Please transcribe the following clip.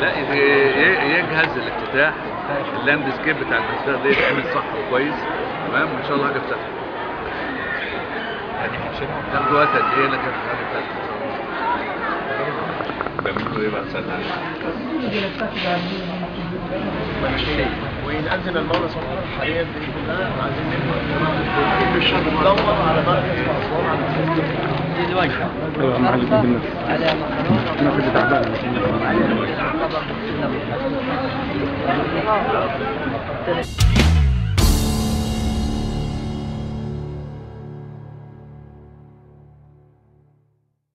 لا ي- ي- يجهز الافتتاح اللاند سكيب بتاع الافتتاح ده يتعمل صح وكويس تمام وان شاء الله حاجه تفتح يعني هنشيلها تاخد وقت قد ايه لكن حاجه تفتح بيعملوا ايه بقى ساعتها وإن أذن المولى سبحانه حاليا بإذن الله عايزين ندور على مركز في أسوان على أساس الوجه ايوه مع اللي بالناس على مخلوق الناس اللي تعبانه يعتبر بالسنة